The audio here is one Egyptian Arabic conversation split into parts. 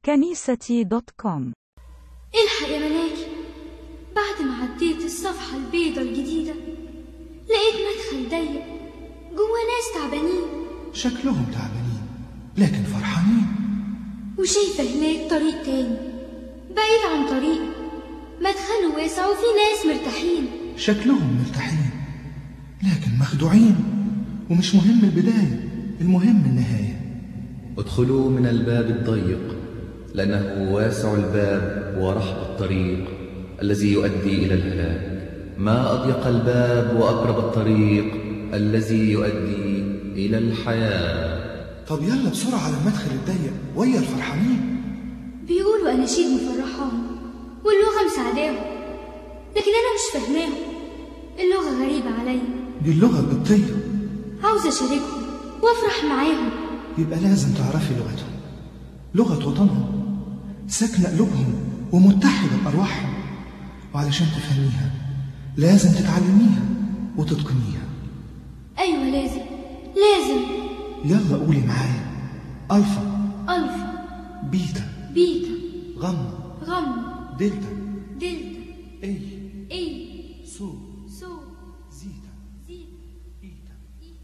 كنيستي دوت كوم الحق يا ملاكي بعد ما عديت الصفحة البيضة الجديدة لقيت مدخل ضيق جوا ناس تعبانين شكلهم تعبانين لكن فرحانين وشايفة هناك طريق تاني بعيد عن طريقي مدخله واسع وفي ناس مرتاحين شكلهم مرتاحين لكن مخدوعين ومش مهم البداية المهم النهاية ادخلوا من الباب الضيق لأنه واسع الباب ورحب الطريق الذي يؤدي إلى الهلاك ما أضيق الباب وأقرب الطريق الذي يؤدي إلى الحياة طب يلا بسرعة على المدخل الضيق ويا الفرحانين بيقولوا أناشيد مفرحاهم واللغة مساعداهم لكن أنا مش فاهماهم اللغة غريبة عليا دي اللغة القبطية عاوزة أشاركهم وأفرح معاهم يبقى لازم تعرفي لغتهم لغة وطنهم ساكنة قلوبهم ومتحدة بأرواحهم وعلشان تفهميها لازم تتعلميها وتتقنيها أيوة لازم لازم يلا قولي معايا ألفا ألفا بيتا بيتا غم غم دلتا دلتا اي إي سو سو زيتا زيتا ايتا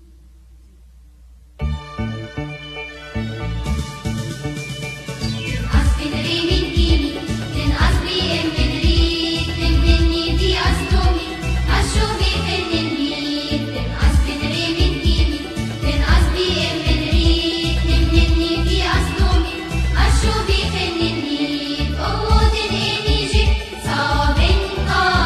أصل ري من ديني من أصلي من ريد من مني دي أصلومي أشوفي في النيد من أصل ري من ديني من أصلي من ريد من مني دي أصلومي أشوفي في النيد قوة الإنجيل صابن قا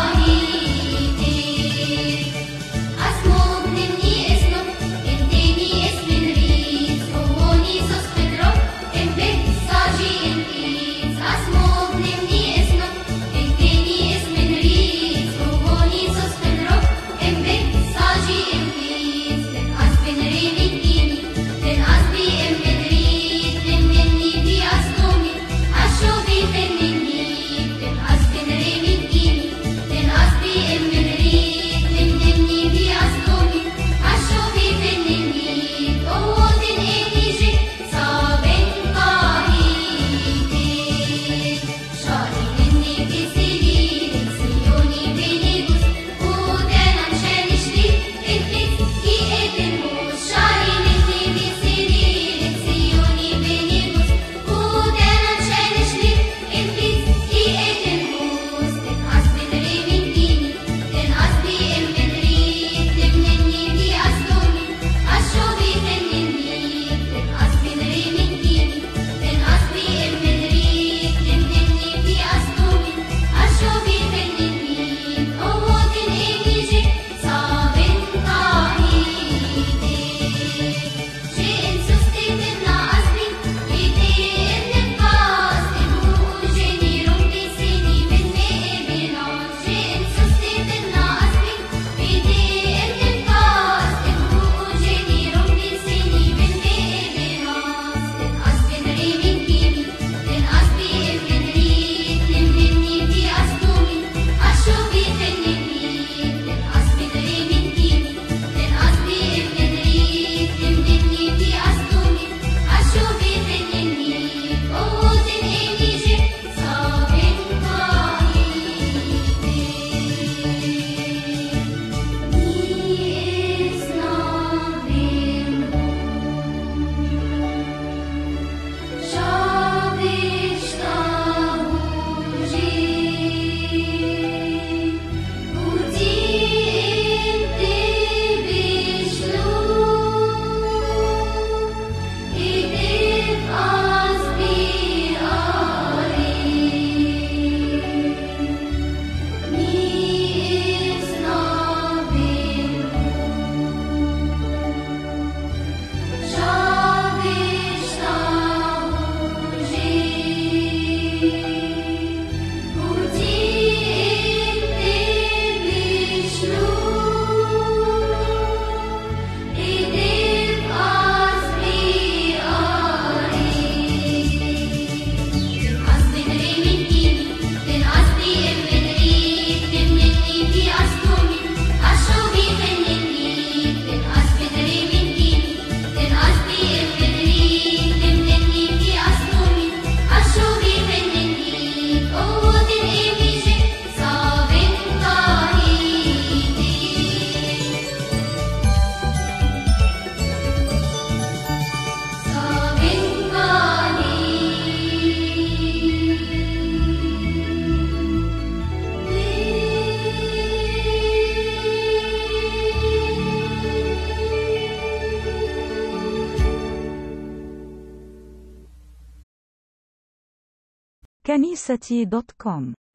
كنيستي دوت كوم